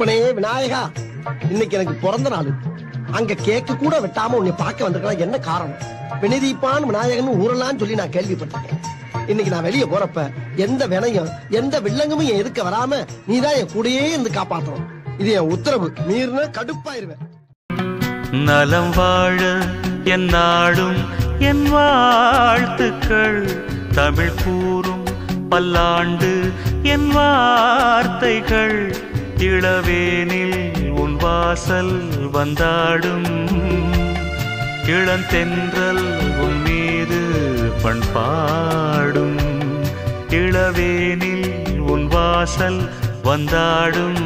அப்பனே விநாயகா இன்னைக்கு எனக்கு பிறந்த நாள் அங்க கேக்கு கூட வெட்டாம உன்னை பார்க்க வந்திருக்கலாம் என்ன காரணம் வினதீப்பான் விநாயகன் ஊரெல்லாம் சொல்லி நான் கேள்விப்பட்டிருக்கேன் இன்னைக்கு நான் வெளியே போறப்ப எந்த வினையும் எந்த வில்லங்கமும் என் எதுக்க வராம நீதான் என் கூடயே இருந்து காப்பாத்தணும் இது என் உத்தரவு மீறின கடுப்பாயிருவேன் நலம் வாழ என் நாடும் என் வாழ்த்துக்கள் தமிழ் கூறும் பல்லாண்டு என் வார்த்தைகள் இளவேனில் உன் வாசல் வந்தாடும் இளந்தென்றல் உன் மீது பண்பாடும் இளவேனில் உன் வாசல் வந்தாடும்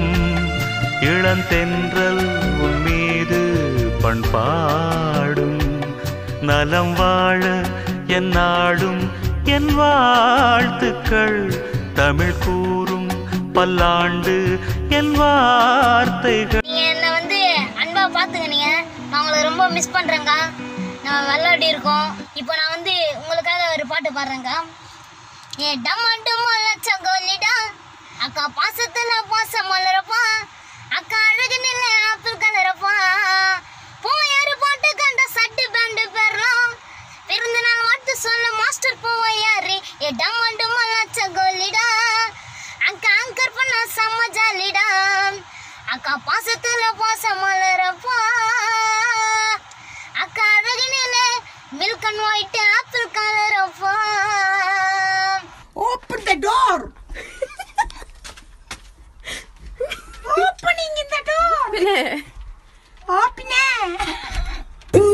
இளந்தென்றல் உன் மீது பண்பாடும் நலம் வாழ என் நாடும் என் வாழ்த்துக்கள் தமிழ் கூறும் பல்லாண்டு என் வார்த்தைகள் நீங்க என்ன வந்து அன்பா பாத்துக்கினீங்க நான் உங்களை ரொம்ப மிஸ் பண்றேங்க நான் விளையாடி இருக்கோம் இப்போ நான் வந்து உங்களுக்காக ஒரு பாட்டு பாடுறேங்க ஏ டம்மா டம்மா லட்சம் கோலிடா அக்கா பாசத்துல பாசம் மலரப்பா அக்கா அழகு நில ஆப்பிள் கலரப்பா பூவையாரு போட்டு கண்ட சட்டு பேண்டு பெறலாம் பிறந்த நாள் வாழ்த்து சொல்ல மாஸ்டர் பூவையாரு ஏ டம்மா டம்மா லட்சம் கோலிடா அக்கா அங்கர் பண்ண செம்ம ஜாலிடா அக்கா பாசத்துல பாசம் மலரப்பா அக்கா அழகினில மில்க் அண்ட் ஒயிட் ஆப்பிள் கலரப்பா Open the door. Opening in the door. Open it.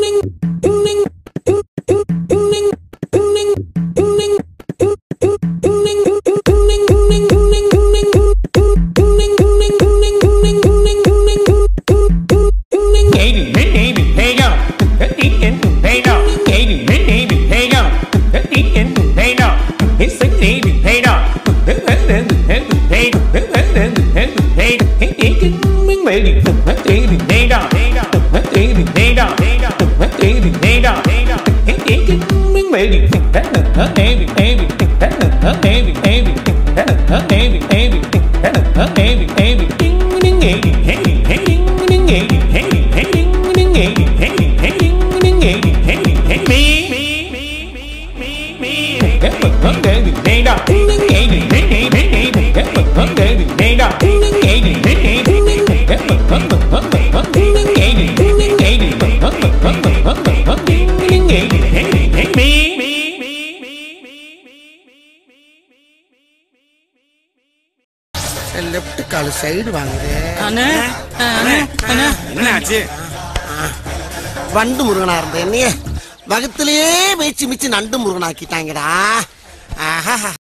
Left கால் சைடு வாங்குது அண்ணே அண்ணே அண்ணே என்னாச்சு வண்டு முருகனா இருந்த என்னைய வகத்திலேயே மேய்ச்சி மிச்சு நண்டு முருகனாக்கிட்டாங்கடா ஆஹா